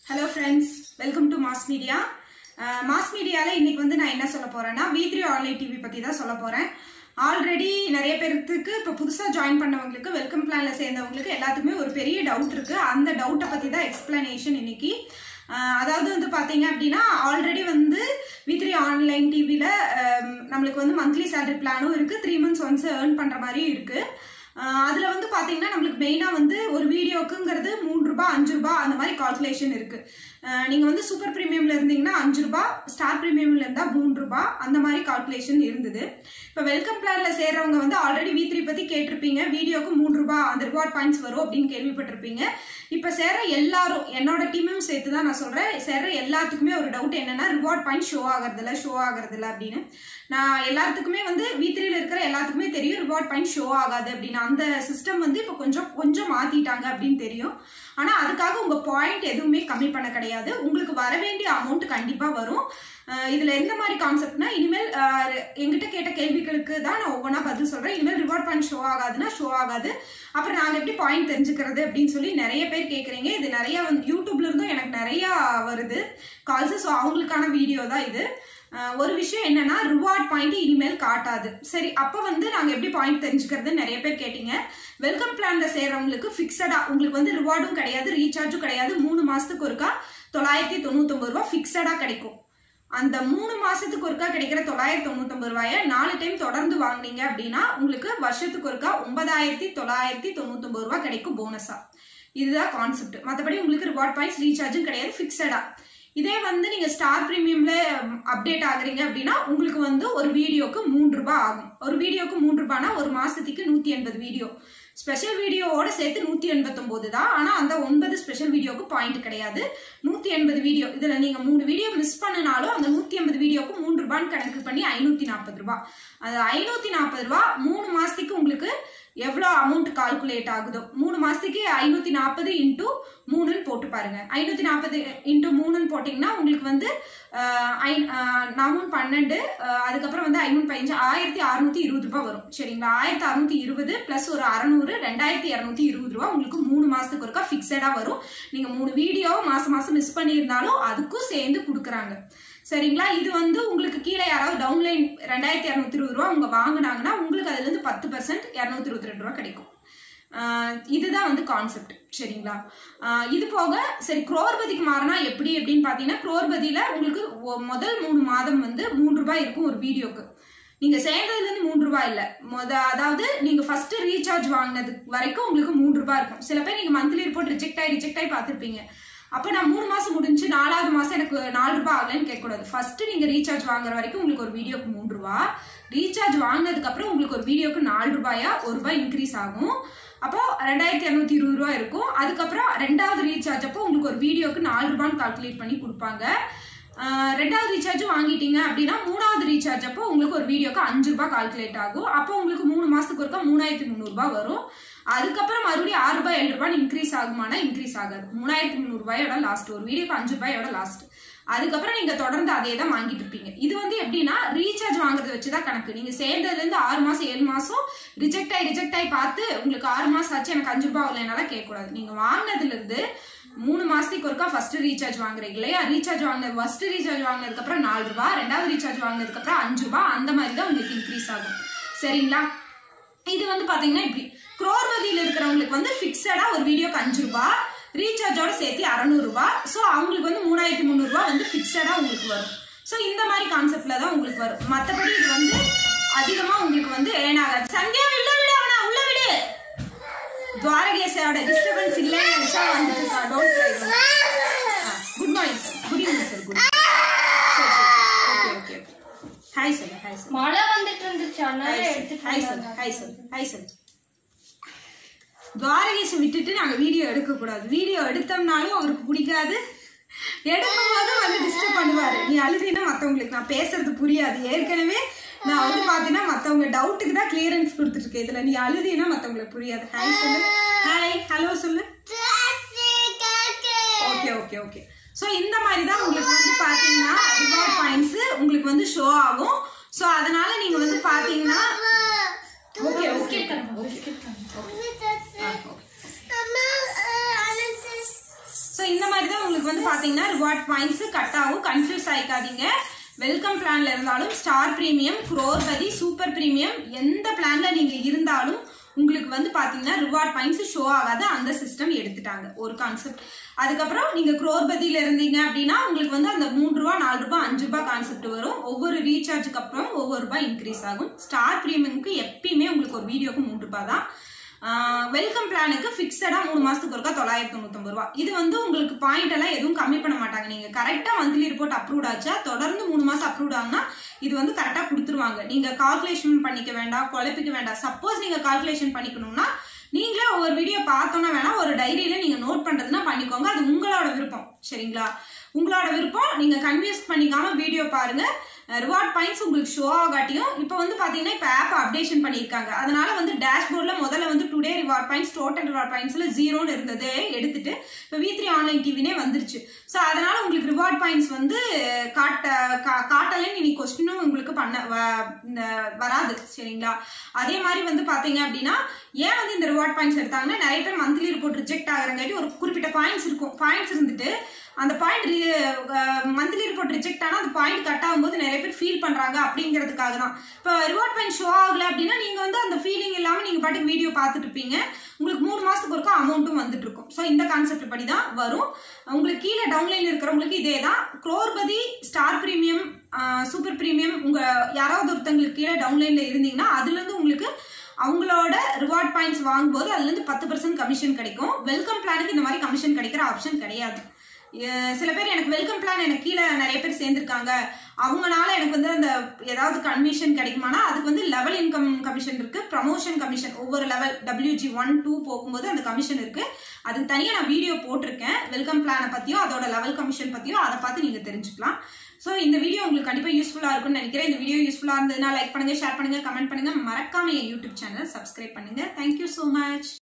hello friends welcome to mass media mass மீடியாவில் இன்னைக்கு வந்து நான் என்ன சொல்ல போறேன்னா வி த்ரீ ஆன்லைன் டிவி பற்றி தான் சொல்ல போகிறேன் ஆல்ரெடி நிறைய பேருக்கு இப்போ புதுசாக ஜாயின் பண்ணவங்களுக்கு வெல்கம் பிளானில் சேர்ந்தவங்களுக்கு எல்லாத்துக்குமே ஒரு பெரிய டவுட் இருக்குது அந்த டவுட்டை பற்றி தான் எக்ஸ்பிளனேஷன் இன்னைக்கு ஆஹ் அதாவது வந்து பார்த்தீங்க அப்படின்னா ஆல்ரெடி வந்து வி த்ரீ ஆன்லைன் டிவியில் நம்மளுக்கு வந்து மந்த்லி சேலரி பிளானும் இருக்குது த்ரீ மந்த்ஸ் ஒன்ஸ் ஏர்ன் பண்ணுற மாதிரியும் இருக்குது அதில் வந்து பார்த்தீங்கன்னா நம்மளுக்கு மெயினாக வந்து ஒரு வீடியோக்குங்கிறது மூணு ரூபாய் அஞ்சு ரூபாய் அந்த மாதிரி கால்குலேஷன் இருக்குது நீங்கள் வந்து சூப்பர் ப்ரீமியமில் இருந்தீங்கன்னா அஞ்சு ரூபாய் ஸ்டார் ப்ரீமியமில் இருந்தால் மூணு ரூபாய் அந்த மாதிரி கால்குலேஷன் இருந்தது இப்போ வெல்கம் பிளானில் சேர்றவங்க வந்து ஆல்ரெடி வி த்ரீ பற்றி கேட்டிருப்பீங்க வீடியோக்கு மூணு ரூபாய் அந்த ரிவார்ட் பாயிண்ட்ஸ் வரும் அப்படின்னு கேள்விப்பட்டிருப்பீங்க இப்போ சேர்ற எல்லாரும் என்னோட டீமையும் சேர்த்து தான் நான் சொல்கிறேன் சேர்ற எல்லாத்துக்குமே ஒரு டவுட் என்னன்னா ரிவார்ட் பாயிண்ட் ஷோ ஆகிறதில்ல ஷோ ஆகிறதில்ல அப்படின்னு நான் எல்லாத்துக்குமே வந்து வி த்ரீல இருக்கிற எல்லாத்துக்குமே தெரியும் ரிவார்ட் பாயிண்ட் ஷோ ஆகாது அப்படின்னு அந்த சிஸ்டம் வந்து இப்போ கொஞ்சம் கொஞ்சம் மாத்திட்டாங்க அப்படின்னு தெரியும் ஆனால் அதுக்காக உங்கள் பாயிண்ட் எதுவுமே கம்மி பண்ண கிடையாது உங்களுக்கு வர வேண்டிய அமௌண்ட் கண்டிப்பாக வரும் அஹ் இதுல எந்த மாதிரி கான்செப்ட்னா இனிமேல் அஹ், என்கிட்ட கேட்ட கேள்விகளுக்கு தான் நான் ஒவ்வொன்றா பதில் சொல்றேன் இனிமேல் ரிவார்ட் பாயிண்ட் ஷோ ஆகாதுன்னா ஷோ ஆகாது அப்புறம் நாங்கள் எப்படி பாயிண்ட் தெரிஞ்சுக்கிறது அப்படின்னு சொல்லி நிறைய பேர் கேட்குறீங்க இது நிறைய வந்து யூடியூப்ல இருந்தும் எனக்கு நிறைய வருது கால்ஸ் ஸோ அவங்களுக்கான வீடியோ தான் இது அஹ், ஒரு விஷயம் என்னன்னா ரிவார்ட் பாயிண்ட் இனிமேல் காட்டாது சரி அப்போ வந்து நாங்கள் எப்படி பாயிண்ட் தெரிஞ்சுக்கிறது நிறைய பேர் கேட்டீங்க வெல்கம் பிளான்ல சேர்றவங்களுக்கு ஃபிக்ஸடா உங்களுக்கு வந்து ரிவார்டும் கிடையாது ரீசார்ஜும் கிடையாது மூணு மாசத்துக்கு ஒருக்கா தொள்ளாயிரத்தி தொண்ணூத்தொம்பது ரூபா ஃபிக்ஸடா கிடைக்கும் அந்த மூணு மாசத்துக்கு ஒருக்கா கிடைக்கிற தொள்ளாயிரத்தி தொண்ணூத்தொம்பது ரூபாய நாலு டைம் தொடர்ந்து வாங்குனீங்க அப்படின்னா உங்களுக்கு வருஷத்துக்கு ஒருக்கா ஒன்பதாயிரத்தி தொள்ளாயிரத்தி தொண்ணூத்தொம்பது ரூபா கிடைக்கும் போனஸா இதுதான் கான்செப்ட் மற்றபடி உங்களுக்கு ரிவார்ட் பாயிண்ட்ஸ் ரீசார்ஜும் கிடையாது ஃபிக்ஸடா இதே வந்து நீங்க ஸ்டார் பிரீமியம்ல அப்டேட் ஆகுறீங்க அப்படின்னா உங்களுக்கு வந்து ஒரு வீடியோக்கு மூன்று ரூபாய் ஆகும் ஒரு வீடியோக்கு மூன்று ரூபாய்னா ஒரு மாசத்துக்கு நூத்தி எண்பது வீடியோ ஸ்பெஷல் வீடியோவோட சேர்த்து நூத்தி எண்பத்தொன்பது தான் ஆனா அந்த ஒன்பது ஸ்பெஷல் வீடியோக்கு பாயிண்ட் கிடையாது நூத்தி எண்பது வீடியோ இதுல நீங்க மூணு வீடியோ மிஸ் பண்ணினாலும் அந்த நூத்தி எண்பது வீடியோக்கு மூன்று ரூபான்னு கணக்கு பண்ணி ஐநூத்தி நாற்பது ரூபாய் அது ஐநூத்தி நாற்பது ரூபாய் மூணு மாசத்துக்கு உங்களுக்கு எவ்வளோ அமௌண்ட் கால்குலேட் ஆகுதோ மூணு மாசத்துக்கு ஐநூத்தி நாற்பது இன்டூ மூணுன்னு போட்டு பாருங்க ஐநூத்தி நாற்பது இன்டூ மூணுன்னு போட்டிங்கன்னா உங்களுக்கு வந்து ஆஹ், ஐ- ஆஹ், நாமூன் பன்னெண்டு ஆஹ், அதுக்கப்புறம் வந்து ஐநூறு பதினஞ்சு ஆயிரத்தி அறுநூத்தி இருபது ரூபாய் வரும் சரிங்களா ஆயிரத்தி அறுநூத்தி இருபது பிளஸ் ஒரு அறநூறு ரெண்டாயிரத்தி இரநூத்தி இருபது ரூபாய் உங்களுக்கு மூணு மாசத்துக்கு ஒருக்கா ஃபிக்ஸடா வரும் நீங்க மூணு வீடியோ மாசம் மாசம் மிஸ் பண்ணியிருந்தாலும் அதுக்கும் சேர்ந்து கொடுக்குறாங்க சரிங்களா இது வந்து உங்களுக்கு கீழே யாராவது டவுன்லைன் ரெண்டாயிரத்தி இரநூத்தி இருபது ரூபா உங்க வாங்குனாங்கன்னா உங்களுக்கு அதுல இருந்து பத்து பர்சன்ட் இரநூத்தி இருபத்தி ரெண்டு ரூபா கிடைக்கும் ஆஹ் இதுதான் வந்து கான்செப்ட் சரிங்களா ஆஹ் இது போக சரி குரோர்பதிக்கு மாறினா எப்படி அப்படின்னு பார்த்தீங்கன்னா குரோர்பதியில உங்களுக்கு ஒ- முதல் மூணு மாதம் வந்து மூணு ரூபாய் இருக்கும் ஒரு வீடியோக்கு நீங்க சேர்ந்ததுல இருந்து மூணு ரூபாய் இல்ல முத அதாவது நீங்க ஃபர்ஸ்ட் ரீசார்ஜ் வாங்கினது வரைக்கும் உங்களுக்கு மூணு ரூபாய் இருக்கும் சில பேர் நீங்க மந்த்லி ரிப்போர்ட் ரிஜெக்ட் ஆகி ரிஜெக்ட் ஆகி பார்த்திருப்பீங்க அப்ப நான் மூணு மாசம் முடிஞ்சு நாலாவது மாசம் எனக்கு நாலு ரூபாய் ஆகலன்னு கேட்கக்கூடாது ஃபர்ஸ்ட் நீங்க ரீசார்ஜ் வாங்குற வரைக்கும் உங்களுக்கு ஒரு வீடியோக்கு மூணு ரூபாய் ரீசார்ஜ் வாங்கினதுக்கு அப்புறம் உங்களுக்கு ஒரு வீடியோக்கு நாலு ரூபாயா ஒரு ரூபாய் இன்க்ரீஸ் ஆகும் அப்போ ரெண்டாயிரத்தி இரநூத்தி இருபது ரூபாய் இருக்கும் அதுக்கப்புறம் ரெண்டாவது ரீசார்ஜ் அப்போ உங்களுக்கு ஒரு வீடியோக்கு நாலு ரூபான்னு கால்குலேட் பண்ணி கொடுப்பாங்க ஆஹ் ரெண்டாவது ரீசார்ஜ் வாங்கிட்டீங்க அப்படின்னா மூணாவது ரீசார்ஜ் அப்போ உங்களுக்கு ஒரு வீடியோக்கு அஞ்சு ரூபாய் கால்குலேட் ஆகும் அப்போ உங்களுக்கு மூணு மாசத்துக்கு ஒருக்கா மூணாயிரத்தி முந்நூறுபா வரும் அதுக்கப்புறம் மறுபடியும் ஆறு ரூபாய் ஏழு ரூபாய் இன்க்ரீஸ் ஆகுமானா இன்க்ரீஸ் ஆகாது மூணாயிரத்தி முந்நூறு ரூபாயோட லாஸ்ட் ஒரு வீடியோக்கு அஞ்சு ரூபாயோட லாஸ்ட் அதுக்கப்புறம் நீங்க தொடர்ந்து அதே தான் வாங்கிட்டு இருப்பீங்க இது வந்து எப்படின்னா ரீசார்ஜ் வாங்குறத வச்சுதான் கணக்கு நீங்க சேர்ந்ததுல இருந்து ஆறு மாசம் ஏழு மாசம் ரிஜெக்ட் ஆகி ரிஜெக்ட் ஆகி பார்த்து உங்களுக்கு ஆறு மாசம் ஆச்சு எனக்கு அஞ்சு ரூபாய் இல்லைனால கேட்கக்கூடாது நீங்க வாங்கினதுல இருந்து மூணு மாசத்துக்கு ஒருக்கா ஃபர்ஸ்ட் ரீசார்ஜ் வாங்குறீங்க இல்லையா ரீசார்ஜ் வாங்கினது ஃபர்ஸ்ட் ரீசார்ஜ் வாங்கினதுக்கு அப்புறம் நாலு ரூபாய் ரெண்டாவது ரீசார்ஜ் வாங்கினதுக்கு அப்புறம் அஞ்சு ரூபாய் அந்த மாதிரி தான் உங்களுக்கு இன்க்ரீஸ் ஆகும் சரிங்களா இது வந்து பாத்தீங்கன்னா இப்படி குரோர்வதியில் இருக்கிறவங்களுக்கு வந்து ஃபிக்ஸடா ஒரு வீடியோக்கு அஞ்சு ரூபாய் ரீசார்ஜோட சேர்த்து அறநூறு ரூபாய் ஸோ அவங்களுக்கு வந்து மூணாயிரத்தி முந்நூறுரூவா வந்து ஃபிக்ஸடா உங்களுக்கு வரும் ஸோ இந்த மாதிரி கான்செப்ட்ல தான் உங்களுக்கு வரும் மற்றபடி இது வந்து அதிகமா உங்களுக்கு வந்து ஏன் ஆகாது சந்தியா உள்ள விடு அவனா உள்ள விடு துவாரகேசோட டிஸ்டர்பன்ஸ் இல்லைன்னு நினைச்சா வந்துட்டு don't good morning sir good evening sir good okay okay okay hi sir hi sir மழை வந்துட்டு இருந்துச்சு அதனால எடுத்துட்டு hi sir hi sir hi sir துவாரகேஷை விட்டுட்டு நாங்கள் வீடியோ எடுக்கக்கூடாது வீடியோ எடுத்தோம்னாலும் அவருக்கு பிடிக்காது எடுக்கும் போது வந்து டிஸ்டர்ப் பண்ணுவாரு நீ அழுதினா மற்றவங்களுக்கு நான் பேசுறது புரியாது ஏற்கனவே நான் வந்து பார்த்தீங்கன்னா மற்றவங்க டவுட்டுக்கு தான் கிளியரன்ஸ் கொடுத்துருக்கேன் இதில் நீ அழுதினா மற்றவங்களுக்கு புரியாது ஹாய் சொல்லு ஹாய் ஹலோ சொல்லு ஓகே ஓகே ஓகே ஸோ இந்த மாதிரி தான் உங்களுக்கு வந்து பார்த்தீங்கன்னா ரிவார்ட் பாயிண்ட்ஸ் உங்களுக்கு வந்து ஷோ ஆகும் ஸோ அதனால நீங்கள் வந்து பார்த்தீங்கன்னா ஓகே ஓகே ஸோ இந்த மாதிரி தான் உங்களுக்கு உங்களுக்கு வந்து பாத்தீங்கன்னா ரிவார்ட் பாயிண்ட்ஸ் கட் ஆகும் கன்ஃபியூஸ் ஆயிக்காதீங்க வெல்கம் பிளான்ல இருந்தாலும் star premium Crorepati super premium எந்த பிளான்ல நீங்க இருந்தாலும் உங்களுக்கு வந்து பாத்தீங்கன்னா ரிவார்ட் பாயிண்ட்ஸ் ஷோ ஆகாத அந்த சிஸ்டம் எடுத்துட்டாங்க ஒரு கான்செப்ட் அதுக்கப்புறம் நீங்க குரோர்பதியில இருந்தீங்க அப்படின்னா உங்களுக்கு வந்து அந்த மூன்று ரூபா நாலு ரூபாய் அஞ்சு ரூபாய் கான்செப்ட் வரும் ஒவ்வொரு ரீசார்ஜுக்கு அப்புறம் ஒவ்வொரு ரூபாய் இன்க்ரீஸ் ஆகும் ஸ்டார் பிரீமியம்க்கு எப்பயுமே உங்களுக்கு ஒரு வீடியோக்கு மூன்று ரூபாய் தான் வெல்கம் பிளானுக்கு ஃபிக்ஸடா மூணு மாசத்துக்கு ஒருக்கா தொள்ளாயிரத்தி தொண்ணூத்தொம்பது ரூபா இது வந்து உங்களுக்கு பாயிண்ட் எல்லாம் எதுவும் கம்மி பண்ண மாட்டாங்க நீங்க கரெக்டா மந்த்லி ரிப்போர்ட் அப்ரூவ் ஆச்சா தொடர்ந்து மூணு மாசம் அப்ரூவ் ஆகுனா இது வந்து கரெக்டா கொடுத்துருவாங்க நீங்க கால்குலேஷன் பண்ணிக்க வேண்டாம் குழப்பிக்க வேண்டாம் சப்போஸ் நீங்க கால்குலேஷன் பண்ணிக்கணும்னா நீங்களே ஒவ்வொரு வீடியோ பார்த்தோன்னா வேணா ஒரு டைரியில நீங்க நோட் பண்றதுன்னா பண்ணிக்கோங்க அது உங்களோட விருப்பம் சரிங்களா உங்களோட விருப்பம் நீங்க கன்வியூஸ் பண்ணிக்காம வீடியோ பாருங்க ரிவார்ட் பாயிண்ட்ஸ் உங்களுக்கு ஷோ ஆகாட்டியும் இப்போ வந்து பாத்தீங்கன்னா இப்போ ஆப் அப்டேஷன் பண்ணியிருக்காங்க அதனால வந்து டேஷ்போர்டில் முதல்ல வந்து today reward points total reward பாயிண்ட்ஸ்ல ஜீரோன்னு இருந்தது எடுத்துட்டு இப்போ வி த்ரீ ஆன்லைன் டிவினே வந்துருச்சு ஸோ அதனால உங்களுக்கு ரிவார்ட் பாயிண்ட்ஸ் வந்து காட்ட கா- காட்டலைன்னு இனி கொஸ்டினும் உங்களுக்கு பண்ண வ- இந்த வராது சரிங்களா அதே மாதிரி வந்து பாத்தீங்க அப்படின்னா ஏன் வந்து இந்த ரிவார்ட் பாயிண்ட்ஸ் எடுத்தாங்கன்னா நிறைய பேர் மந்த்லி ரிப்போர்ட் ரிஜெக்ட் ஆகிறங்காட்டி ஒரு குறிப்பிட்ட பாயிண்ட்ஸ் இருக்கும் பாயிண்ட்ஸ் இருந்துட்டு அந்த பாயிண்ட் மந்த்லி ரிப்போர்ட் ரிஜெக்ட் ஆனால் அந்த பாயிண்ட் கட் ஆகும்போது நிறைய பேர் ஃபீல் பண்றாங்க அப்படிங்கிறதுக்காக தான் இப்போ ரிவார்ட் பாயிண்ட் ஷோ ஆகல அப்படின்னா நீங்க வந்து அந்த ஃபீலிங் இல்லாம நீங்க பாட்டுக்கு வீடியோ பார்த்துட்டு இருப்பீங்க உங்களுக்கு மூணு மாசத்துக்கு ஒருக்கா அமௌண்ட்டும் வந்துட்டு இருக்கும் ஸோ இந்த கான்செப்ட் படி தான் வரும் உங்களுக்கு கீழே டவுன்லைன் இருக்கிறவங்களுக்கு இதே தான் Crorepati star premium super premium உங்க யாராவது ஒருத்தங்களுக்கு கீழே டவுன்லைன்ல இருந்தீங்கன்னா அதுல இருந்து உங்களுக்கு அவங்களோட ரிவார்ட் பாயிண்ட்ஸ் வாங்கும்போது அதுல இருந்து பத்து பர்சன்ட் கமிஷன் கிடைக்கும் வெல்கம் பிளானுக்கு இந்த மாதிரி கமிஷன் கிடைக்கிற ஆப்ஷன் கிடையாது அஹ் சில பேர் எனக்கு வெல்கம் பிளான் எனக்கு கீழே நிறைய பேர் சேர்ந்திருக்காங்க அவங்கனால எனக்கு வந்து அந்த ஏதாவது கமிஷன் கிடைக்குமானா அதுக்கு வந்து லெவல் இன்கம் கமிஷன் இருக்கு ப்ரமோஷன் கமிஷன் ஒவ்வொரு லெவல் டபிள்யூஜி ஒன் டூ போகும்போது அந்த கமிஷன் இருக்கு அதுக்கு தனியாக நான் வீடியோ போட்டிருக்கேன் வெல்கம் பிளானை பத்தியும் அதோட லெவல் கமிஷன் பத்தியும் அதை பார்த்து நீங்க தெரிஞ்சுக்கலாம் ஸோ இந்த வீடியோ உங்களுக்கு கண்டிப்பாக யூஸ்ஃபுல்லாக இருக்கும்னு நினைக்கிறேன் இந்த வீடியோ யூஸ்ஃபுல்லாக இருந்ததுன்னா லைக் பண்ணுங்க ஷேர் பண்ணுங்க கமெண்ட் பண்ணுங்க மறக்காம என் யூடியூப் சேனல் சப்ஸ்கிரைப் பண்ணுங்க தேங்க்யூ ஸோ மச்